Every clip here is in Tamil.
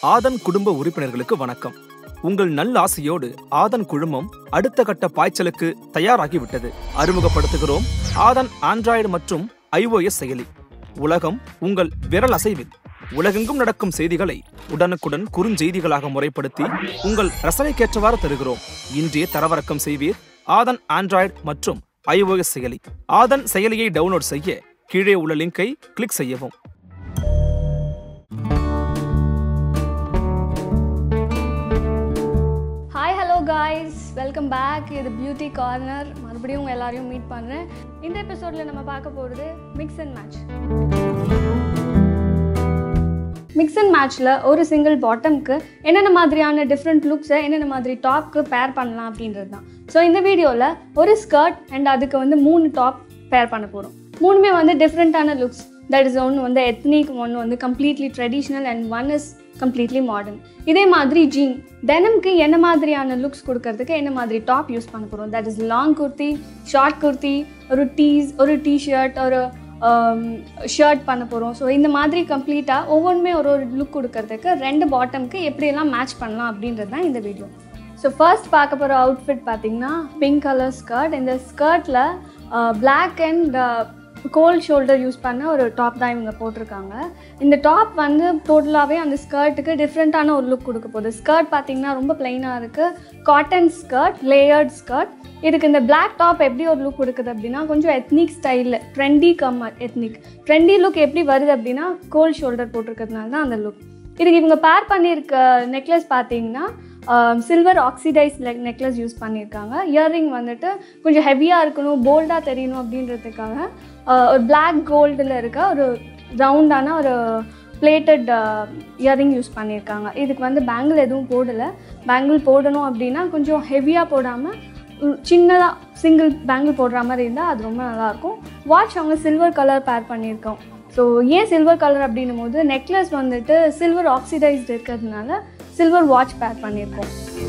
ஆதன் குடும்ப உறுப்பினர்களுக்கு வணக்கம் உங்கள் நல்லாசையோடு ஆதன் குழுமம் அடுத்த கட்ட பாய்ச்சலுக்கு தயாராகிவிட்டது அறிமுகப்படுத்துகிறோம் ஆதன் ஆண்ட்ராய்டு மற்றும் iOS செயலி உலகம் உங்கள் விரல் அசைவில் உலகெங்கும் நடக்கும் செய்திகளை உடனுக்குடன் குறுஞ்செய்திகளாக முறைப்படுத்தி உங்கள் ரசனைக்கேற்றவாறு தருகிறோம் இன்றே தரவிறக்கம் செய்வீர் ஆதன் ஆண்ட்ராய்டு மற்றும் iOS செயலி ஆதன் செயலியை டவுன்லோட் செய்ய கீழே உள்ள லிங்கை கிளிக் செய்யவும் hi hello guys welcome back இது பியூட்டி கார்னர் மறுபடியும் உங்கள் எல்லாரையும் மீட் பண்ணுறேன் இந்த எபிசோடில் நம்ம பார்க்க போகிறது mix and match mix and மேட்ச்சில் ஒரு சிங்கிள் பாட்டம்க்கு என்னென்ன மாதிரியான டிஃப்ரெண்ட் லுக்ஸை என்னென்ன மாதிரி டாப்க்கு பேர் பண்ணலாம் அப்படின்றது தான் ஸோ இந்த வீடியோவில் ஒரு ஸ்கர்ட் அண்ட் அதுக்கு வந்து மூணு டாப் பேர் பண்ண போகிறோம் மூணுமே வந்து டிஃப்ரெண்ட்டான லுக்ஸ் தட் இஸ் ஒன்று வந்து எத்னிக் ஒன்று வந்து completely traditional and one is completely modern இதே மாதிரி ஜீன் டெனம்க்கு என்ன மாதிரியான லுக்ஸ் கொடுக்கறதுக்கு என்ன மாதிரி டாப் யூஸ் பண்ண போகிறோம் that is long kurti short kurti ஒரு டீஸ் ஒரு டிஷர்ட் ஒரு ஷர்ட் பண்ண போகிறோம் ஸோ இந்த மாதிரி கம்ப்ளீட்டாக ஒவ்வொன்றுமே ஒரு ஒரு லுக் கொடுக்கறதுக்கு ரெண்டு பாட்டம்க்கு எப்படியெல்லாம் மேட்ச் பண்ணலாம் அப்படின்றது தான் இந்த வீடியோ ஸோ ஃபர்ஸ்ட் பார்க்க போகிற அவுட்ஃபிட் பார்த்தீங்கன்னா பிங்க் கலர் ஸ்கர்ட் இந்த ஸ்கர்ட்டில் black and gold shoulder use பண்ண ஒரு டாப் தான் இவங்க போட்டிருக்காங்க இந்த டாப் வந்து டோட்டலாகவே அந்த ஸ்கர்ட்டுக்கு டிஃப்ரெண்ட்டான ஒரு லுக் கொடுக்க போகுது ஸ்கர்ட் பார்த்தீங்கன்னா ரொம்ப பிளைனாக இருக்குது காட்டன் ஸ்கர்ட் லேயர்ட் ஸ்கர்ட் இதுக்கு இந்த பிளாக் டாப் எப்படி ஒரு லுக் கொடுக்குது அப்படின்னா கொஞ்சம் எத்னிக் ஸ்டைலில் trendy cum ethnic trendy look எப்படி வருது அப்படின்னா கோல்ட் ஷோல்டர் போட்டிருக்கிறதுனால தான் அந்த லுக் இதுக்கு இவங்க பேர் பண்ணியிருக்க நெக்லஸ் பார்த்தீங்கன்னா சில்வர் ஆக்சிடைஸ் நெக்லஸ் யூஸ் பண்ணியிருக்காங்க இயர்ரிங் வந்துட்டு கொஞ்சம் ஹெவியாக இருக்கணும் போல்டாக தெரியணும் அப்படின்றதுக்காக ஒரு பிளாக் கோல்டில் இருக்க ஒரு ரவுண்டான ஒரு பிளேட்டட் இயர்ரிங் யூஸ் பண்ணியிருக்காங்க இதுக்கு வந்து பேங்கிள் எதுவும் போடலை பேங்கிள் போடணும் அப்படின்னா கொஞ்சம் ஹெவியாக போடாமல் சின்னதாக சிங்கிள் பேங்கிள் போடுற மாதிரி இருந்தால் அது ரொம்ப நல்லாயிருக்கும் வாட்ச் அவங்க சில்வர் கலர் பேர் பண்ணியிருக்கோம் ஸோ ஏன் சில்வர் கலர் அப்படின்னும் போது நெக்லஸ் வந்துட்டு சில்வர் ஆக்சிடைஸ்டு இருக்கிறதுனால சில்வர் வாட்ச் பேர் பண்ணியிருக்கோம்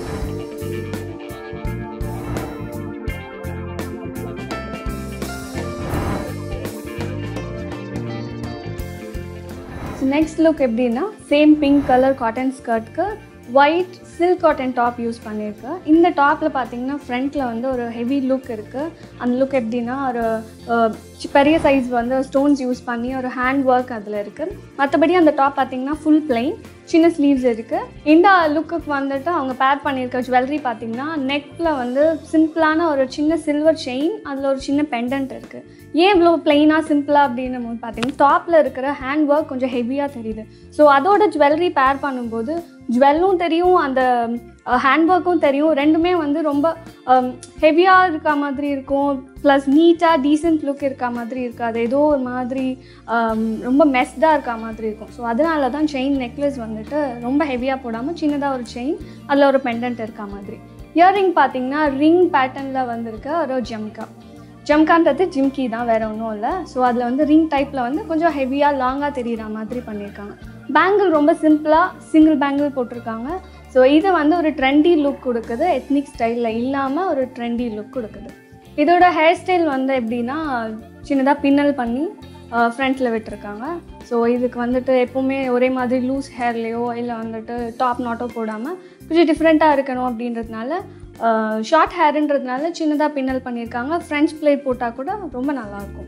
நெக்ஸ்ட் லுக் எப்படின்னா சேம் பிங்க் கலர் காட்டன் ஸ்கர்ட்க்கு white silk cotton top use பண்ணியிருக்கேன் இந்த டாப்பில் பார்த்தீங்கன்னா ஃப்ரண்ட்டில் வந்து ஒரு ஹெவி லுக் இருக்குது அந்த லுக் எப்படின்னா ஒரு பெரிய சைஸ் வந்து ஸ்டோன்ஸ் யூஸ் பண்ணி ஒரு ஹேண்ட் ஒர்க் அதில் இருக்குது மற்றபடி அந்த டாப் பார்த்தீங்கன்னா ஃபுல் பிளைன் சின்ன ஸ்லீவ்ஸ் இருக்குது இந்த லுக்குக்கு வந்துட்டு அவங்க பேர் பண்ணியிருக்க ஜுவல்லரி பார்த்தீங்கன்னா நெக்கில் வந்து சிம்பிளான ஒரு சின்ன சில்வர் செயின் அதில் ஒரு சின்ன பெண்டன்ட் இருக்குது ஏன் இவ்வளோ பிளெயினாக சிம்பிளாக அப்படின்னு போது பார்த்தீங்கன்னா டாப்பில் இருக்கிற ஹேண்ட் ஒர்க் கொஞ்சம் ஹெவியாக தெரியுது ஸோ அதோட ஜுவல்லரி பேர் பண்ணும்போது ஜுவல்லும் தெரியும் அந்த ஹேண்ட் ஒர்க்கும் தெரியும் ரெண்டுமே வந்து ரொம்ப ஹெவியாக இருக்க மாதிரி இருக்கும் ப்ளஸ் நீட்டாக டீசென்ட் லுக் இருக்க மாதிரி இருக்காது ஏதோ ஒரு மாதிரி ரொம்ப மெஸ்டாக இருக்க மாதிரி இருக்கும் ஸோ அதனால தான் செயின் நெக்லஸ் வந்துட்டு ரொம்ப ஹெவியாக போடாமல் சின்னதாக ஒரு செயின் அதில் ஒரு பெண்டன்ட் இருக்க மாதிரி இயர்ரிங் பார்த்தீங்கன்னா ரிங் பேட்டர்னில் வந்திருக்க ஒரு ஜம்கா ஜம்கான்றது ஜிம்கி தான் வேறு ஒன்றும் இல்லை ஸோ அதில் வந்து ரிங் டைப்பில் வந்து கொஞ்சம் ஹெவியாக லாங்காக தெரிகிற மாதிரி பண்ணியிருக்காங்க பேங்கிள் ரொம்ப சிம்பிளாக சிங்கிள் பேங்கிள் போட்டிருக்காங்க ஸோ இது வந்து ஒரு ட்ரெண்டி லுக் கொடுக்குது எத்னிக் ஸ்டைலில் இல்லாமல் ஒரு ட்ரெண்டி லுக் கொடுக்குது இதோட ஹேர் ஸ்டைல் வந்து எப்படின்னா சின்னதாக பின்னல் பண்ணி ஃப்ரண்ட்டில் விட்டுருக்காங்க ஸோ இதுக்கு வந்துட்டு எப்போவுமே ஒரே மாதிரி லூஸ் ஹேர்லேயோ இல்லை வந்துட்டு டாப் நாட்டோ போடாமல் கொஞ்சம் டிஃப்ரெண்ட்டாக இருக்கணும் அப்படின்றதுனால ஷார்ட் ஹேருன்றதுனால சின்னதாக பின்னல் பண்ணியிருக்காங்க ஃப்ரெஞ்ச் பிளேட் போட்டால் கூட ரொம்ப நல்லாயிருக்கும்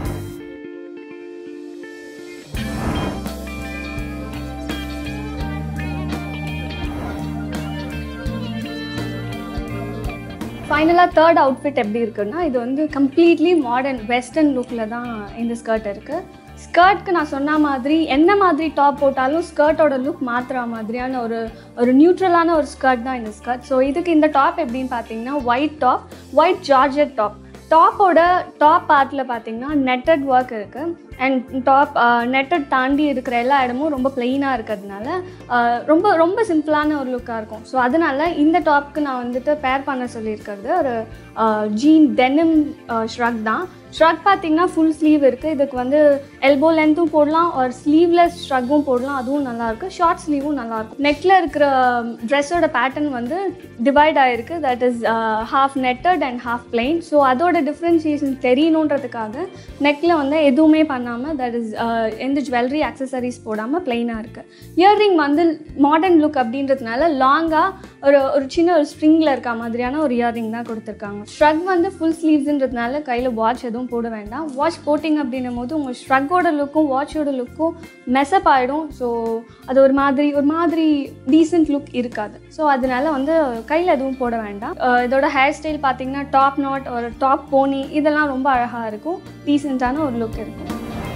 ஃபைனலாக தேர்ட் அவுட்ஃபிட் எப்படி இருக்குன்னா இது வந்து கம்ப்ளீட்லி மாடர்ன் வெஸ்டர்ன் லுக்கில் தான் இந்த ஸ்கர்ட் இருக்குது ஸ்கர்ட்க்கு நான் சொன்ன மாதிரி என்ன மாதிரி டாப் போட்டாலும் ஸ்கர்ட்டோட லுக் மாற்றுற மாதிரியான ஒரு ஒரு நியூட்ரலான ஒரு ஸ்கர்ட் தான் இந்த ஸ்கர்ட் ஸோ இதுக்கு இந்த டாப் எப்படின்னு பார்த்தீங்கன்னா white top white georgette top டாப்போட டாப் பார்ட்டில் பார்த்தீங்கன்னா நெட்டட் ஒர்க் இருக்குது அண்ட் டாப் நெட்டட் தாண்டி இருக்கிற எல்லா இடமும் ரொம்ப பிளெயினாக இருக்கிறதுனால ரொம்ப ரொம்ப சிம்பிளான ஒரு லுக்காக இருக்கும் ஸோ அதனால் இந்த டாப்க்கு நான் வந்துட்டு பேர் பண்ண சொல்லியிருக்கிறது ஒரு ஜீன் டெனிம் ஷ்ரக் தான் ஷ்ரக் பார்த்தீங்கன்னா ஃபுல் ஸ்லீவ் இருக்குது இதுக்கு வந்து எல்போ லென்த்தும் போடலாம் ஒரு ஸ்லீவ்லெஸ் ஷ்ரக்கும் போடலாம் அதுவும் நல்லாயிருக்கு ஷார்ட் ஸ்லீவும் நல்லாயிருக்கும் நெக்கில் இருக்கிற ட்ரெஸ்ஸோட பேட்டர்ன் வந்து டிவைட் ஆகிருக்கு that is half netted and half plain so அதோட டிஃப்ரென்சியேஷன் தெரியணுன்றதுக்காக நெக்கில் வந்து எதுவுமே பண்ண பண்ணாமல் தட் இஸ் எந்த ஜுவல்லரி அக்சசரிஸ் போடாமல் பிளெயினாக இருக்குது இயர்ரிங் வந்து மாடர்ன் லுக் அப்படின்றதுனால லாங்காக ஒரு ஒரு சின்ன ஒரு ஸ்ட்ரிங்கில் இருக்க மாதிரியான ஒரு இயர்ரிங் தான் கொடுத்துருக்காங்க ஷ்ரக் வந்து ஃபுல் ஸ்லீவ்ஸ்ன்றதுனால கையில் வாட்ச் எதுவும் போட வேண்டாம் வாட்ச் போட்டிங்க அப்படின்னும் போது உங்கள் ஷ்ரக்கோட லுக்கும் வாட்சோட லுக்கும் மெசப் ஆகிடும் ஸோ அது ஒரு மாதிரி ஒரு மாதிரி டீசென்ட் லுக் இருக்காது ஸோ அதனால வந்து கையில் எதுவும் போட வேண்டாம் அஹ் இதோட ஹேர் ஸ்டைல் பார்த்தீங்கன்னா டாப் நாட் ஒரு டாப் போனி இதெல்லாம் ரொம்ப அழகாக இருக்கும் டீசெண்டான ஒரு லுக் இருக்கும்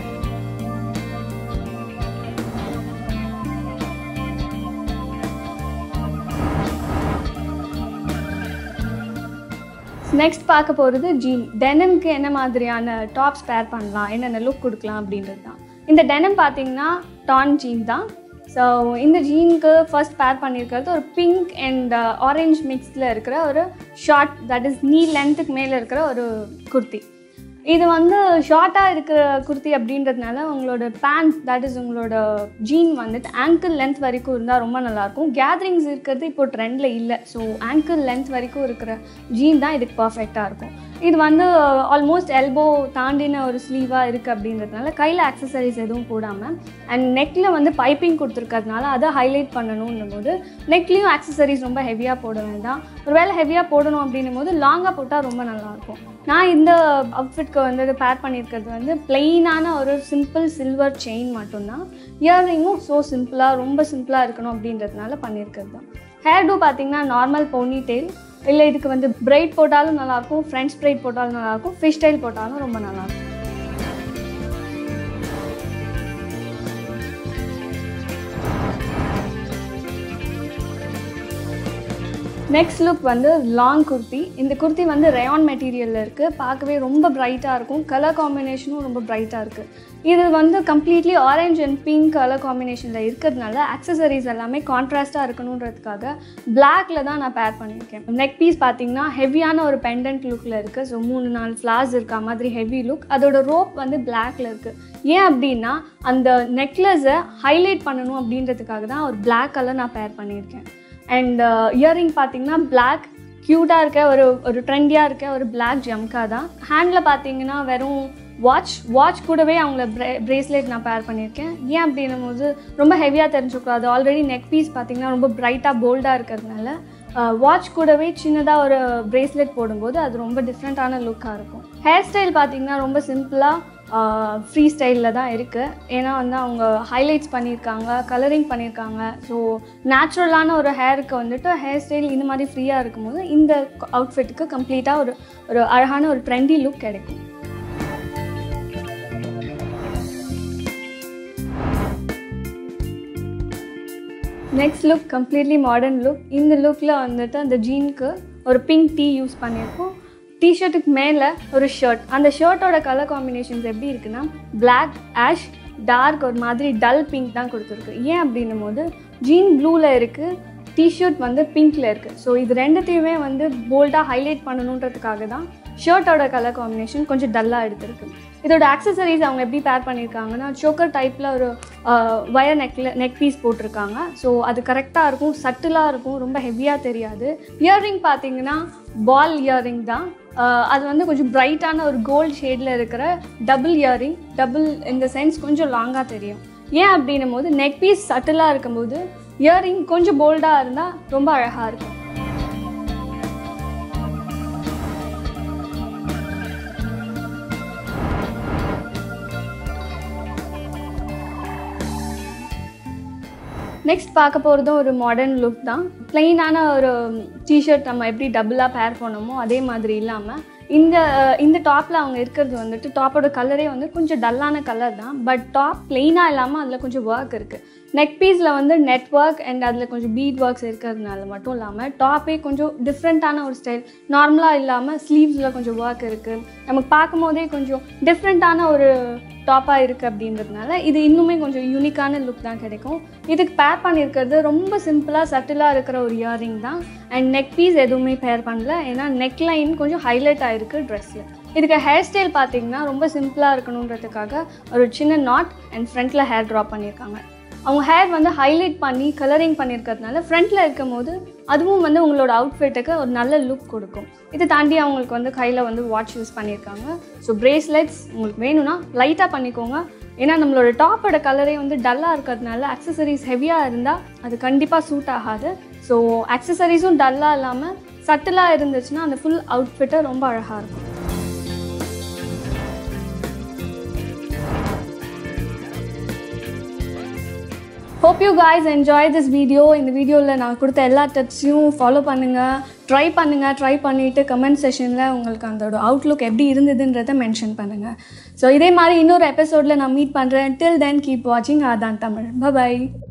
நெக்ஸ்ட் பார்க்க போகிறது ஜீன் டெனம்க்கு என்ன மாதிரியான டாப்ஸ் பேர் பண்ணலாம் என்னென்ன லுக் கொடுக்கலாம் அப்படின்றது தான் இந்த டெனம் பார்த்தீங்கன்னா டான் ஜீன் தான் ஸோ இந்த ஜீனுக்கு ஃபர்ஸ்ட் பேர் பண்ணியிருக்கிறது ஒரு பிங்க் அண்ட் ஆரஞ்ச் மிக்ஸில் இருக்கிற ஒரு ஷார்ட் தட் இஸ் நீ லென்த்துக்கு மேலே இருக்கிற ஒரு குர்த்தி இது வந்து ஷார்ட்டாக இருக்கிற குர்த்தி அப்படின்றதுனால உங்களோட பேண்ட் தட் இஸ் உங்களோட ஜீன் வந்துட்டு ஆங்கிள் லென்த் வரைக்கும் இருந்தால் ரொம்ப நல்லாயிருக்கும் கேதரிங்ஸ் இருக்கிறது இப்போ ட்ரெண்டில் இல்லை ஸோ ஆங்கிள் லென்த் வரைக்கும் இருக்கிற ஜீன் தான் இதுக்கு பர்ஃபெக்டாக இருக்கும் இது வந்து ஆல்மோஸ்ட் எல்போ தாண்டின ஒரு ஸ்லீவாக இருக்குது அப்படின்றதுனால கையில் அக்சசரிஸ் எதுவும் போடாமல் அண்ட் நெக்கில் வந்து பைப்பிங் கொடுத்துருக்கறதுனால அதை ஹைலைட் பண்ணணும்னும் போது நெக்லேயும் அக்சசரிஸ் ரொம்ப ஹெவியாக போட வேண்டாம் ஒருவேளை ஹெவியாக போடணும் அப்படின்னும் போது லாங்காக போட்டால் ரொம்ப நல்லாயிருக்கும் நான் இந்த அவுட்ஃபிட்க்கு வந்து பேர் பண்ணியிருக்கிறது வந்து பிளெயினான ஒரு சிம்பிள் சில்வர் செயின் மட்டும்தான் இயர்ரிங்கும் ஸோ சிம்பிளாக ரொம்ப சிம்பிளாக இருக்கணும் அப்படின்றதுனால பண்ணியிருக்கிறது தான் ஹேர் டூ பார்த்தீங்கன்னா நார்மல் போனி டெயில் இல்லை இதுக்கு வந்து பிரைட் போட்டாலும் நல்லாயிருக்கும் ஃப்ரெண்ட்ஸ் பிரைட் போட்டாலும் நல்லாயிருக்கும் ஃபிஷ் ஸ்டைல் போட்டாலும் ரொம்ப நல்லாயிருக்கும் நெக்ஸ்ட் லுக் வந்து லாங் குர்த்தி இந்த குர்த்தி வந்து ரயான் மெட்டீரியலில் இருக்குது பார்க்கவே ரொம்ப பிரைட்டாக இருக்கும் கலர் காம்பினேஷனும் ரொம்ப பிரைட்டாக இருக்குது இது வந்து completely orange and pink colour காம்பினேஷனில் இருக்கிறதுனால அக்சசரிஸ் எல்லாமே கான்ட்ராஸ்ட்டாக இருக்கணுன்றதுக்காக பிளாக்ல தான் நான் பேர் பண்ணியிருக்கேன் நெக் பீஸ் பார்த்தீங்கன்னா ஹெவியான ஒரு பெண்டன்ட் லுக்கில் இருக்குது ஸோ மூணு நாலு ஃப்ளார்ஸ் இருக்க மாதிரி ஹெவி லுக் அதோட ரோப் வந்து பிளாக்ல இருக்குது ஏன் அப்படின்னா அந்த நெக்லஸை ஹைலைட் பண்ணணும் அப்படின்றதுக்காக தான் ஒரு பிளாக் கலர் நான் பேர் பண்ணியிருக்கேன் அண்ட் இயரிங் பார்த்தீங்கன்னா பிளாக் க்யூட்டாக இருக்க ஒரு ஒரு ட்ரெண்டியாக இருக்க ஒரு பிளாக் ஜம்கா தான் ஹேண்டில் பார்த்தீங்கன்னா வெறும் வாட்ச் வாட்ச் கூடவே அவங்கள ப்ரே ப்ரேஸ்லெட் நான் பேர் பண்ணியிருக்கேன் ஏன் அப்படின்னும் போது ரொம்ப ஹெவியாக தெரிஞ்சுக்கூடாது ஆல்ரெடி நெக் பீஸ் பார்த்தீங்கன்னா ரொம்ப பிரைட்டாக போல்டாக இருக்கிறதுனால வாட்ச் கூடவே சின்னதாக ஒரு ப்ரேஸ்லெட் போடும்போது அது ரொம்ப டிஃப்ரெண்ட்டான லுக்காக இருக்கும் ஹேர் ஸ்டைல் பார்த்தீங்கன்னா ரொம்ப சிம்பிளாக ஃப்ரீ ஸ்டைலில் தான் இருக்குது ஏன்னா வந்து அவங்க ஹைலைட்ஸ் பண்ணியிருக்காங்க கலரிங் பண்ணியிருக்காங்க ஸோ நேச்சுரலான ஒரு ஹேருக்கு வந்துட்டு ஹேர் ஸ்டைல் இந்த மாதிரி ஃப்ரீயாக இருக்கும்போது இந்த அவுட்ஃபிட்டுக்கு கம்ப்ளீட்டாக ஒரு ஒரு அழகான ஒரு ட்ரெண்டி லுக் கிடைக்கும் next look completely modern look இந்த லுக்கில் வந்துட்டு அந்த ஜீனுக்கு ஒரு பிங்க் டீ யூஸ் பண்ணியிருக்கோம் டிஷர்ட்டுக்கு மேலே ஒரு ஷர்ட் அந்த ஷர்ட்டோட கலர் காம்பினேஷன்ஸ் எப்படி இருக்குன்னா பிளாக் ஆஷ் டார்க் ஒரு மாதிரி டல் பிங்க் தான் கொடுத்துருக்கு ஏன் அப்படின்னும் போது ஜீன் ப்ளூவில் இருக்குது டிஷர்ட் வந்து பிங்க்கில் இருக்குது ஸோ இது ரெண்டுத்தையுமே வந்து போல்டாக ஹைலைட் பண்ணணுன்றதுக்காக தான் ஷர்ட்டோட கலர் காம்பினேஷன் கொஞ்சம் டல்லாக எடுத்திருக்கு இதோட ஆக்சசரிஸ் அவங்க எப்படி பேர் பண்ணியிருக்காங்கன்னா சோக்கர் டைப்பில் ஒரு வயர் நெக்கில் நெக் பீஸ் போட்டிருக்காங்க ஸோ அது கரெக்டாக இருக்கும் சட்டிலாக இருக்கும் ரொம்ப ஹெவியாக தெரியாது இயர்ரிங் பார்த்தீங்கன்னா பால் இயர்ரிங் தான் அது வந்து கொஞ்சம் பிரைட்டான ஒரு கோல்ட் ஷேடில் இருக்கிற டபுள் இயரிங் டபுள் இந்த சென்ஸ் கொஞ்சம் லாங்காக தெரியும் ஏன் அப்படின்னும் போது நெக் பீஸ் சட்டிலாக இருக்கும்போது இயரிங் கொஞ்சம் போல்டாக இருந்தால் ரொம்ப அழகாக இருக்கும் நெக்ஸ்ட் பார்க்க போகிறதும் ஒரு மாடர்ன் லுக் தான் ப்ளெயினான ஒரு டிஷர்ட் நம்ம எப்படி டபுளாக பேர் பண்ணோமோ அதே மாதிரி இல்லாமல் இந்த இந்த டாப்பில் அவங்க இருக்கிறது வந்துட்டு டாப்போட கலரே வந்து கொஞ்சம் டல்லான கலர் தான் பட் டாப் ப்ளெயினாக இல்லாமல் அதில் கொஞ்சம் ஒர்க் இருக்குது நெக் பீஸில் வந்து நெட் ஒர்க் அண்ட் அதில் கொஞ்சம் பீட் ஒர்க்ஸ் இருக்கிறதுனால மட்டும் இல்லாமல் டாப்பே கொஞ்சம் டிஃப்ரெண்ட்டான ஒரு ஸ்டைல் நார்மலாக இல்லாமல் ஸ்லீவ்ஸில் கொஞ்சம் ஒர்க் இருக்குது நமக்கு பார்க்கும் போதே கொஞ்சம் டிஃப்ரெண்ட்டான ஒரு டாப்பாக இருக்குது அப்படின்றதுனால இது இன்னுமே கொஞ்சம் யூனிக்கான லுக் தான் கிடைக்கும் இதுக்கு பேர் பண்ணியிருக்கிறது ரொம்ப சிம்பிளாக சட்டிலாக இருக்கிற ஒரு இயரிங் தான் அண்ட் நெக் பீஸ் எதுவுமே பேர் பண்ணல ஏன்னா நெக் லைன் கொஞ்சம் ஹைலைட் ஆகிருக்கு ட்ரெஸ்ஸில் இதுக்கு ஹேர் ஸ்டைல் பார்த்தீங்கன்னா ரொம்ப சிம்பிளாக இருக்கணுன்றதுக்காக ஒரு சின்ன நாட் அண்ட் ஃப்ரண்ட்டில் ஹேர் ட்ராப் பண்ணியிருக்காங்க அவங்க ஹேர் வந்து ஹைலைட் பண்ணி கலரிங் பண்ணியிருக்கிறதுனால ஃப்ரண்ட்டில் இருக்கும் போது அதுவும் வந்து உங்களோட அவுட்ஃபிட்டுக்கு ஒரு நல்ல லுக் கொடுக்கும் இதை தாண்டி அவங்களுக்கு வந்து கையில் வந்து வாட்ச் யூஸ் பண்ணியிருக்காங்க ஸோ பிரேஸ்லெட்ஸ் உங்களுக்கு வேணும்னா லைட்டாக பண்ணிக்கோங்க ஏன்னா நம்மளோட டாப்போட கலரே வந்து டல்லாக இருக்கிறதுனால அக்சசரிஸ் ஹெவியாக இருந்தால் அது கண்டிப்பாக சூட் ஆகாது ஸோ அக்சசரிஸும் டல்லாக இல்லாமல் சட்டிலாக இருந்துச்சுன்னா அந்த ஃபுல் அவுட்ஃபிட்டை ரொம்ப அழகாக இருக்கும் hope you guys enjoy this video இந்த வீடியோவில் நான் கொடுத்த எல்லா டிப்ஸையும் ஃபாலோ பண்ணுங்கள் ட்ரை பண்ணுங்கள் ட்ரை பண்ணிவிட்டு கமெண்ட் செஷனில் உங்களுக்கு அதோட அவுட்லுக் எப்படி இருந்ததுன்றதை மென்ஷன் பண்ணுங்கள் ஸோ இதே மாதிரி இன்னொரு எபிசோடில் நான் மீட் பண்ணுறேன் டில் தென் கீப் வாட்சிங் ஆதான் தமிழ் பை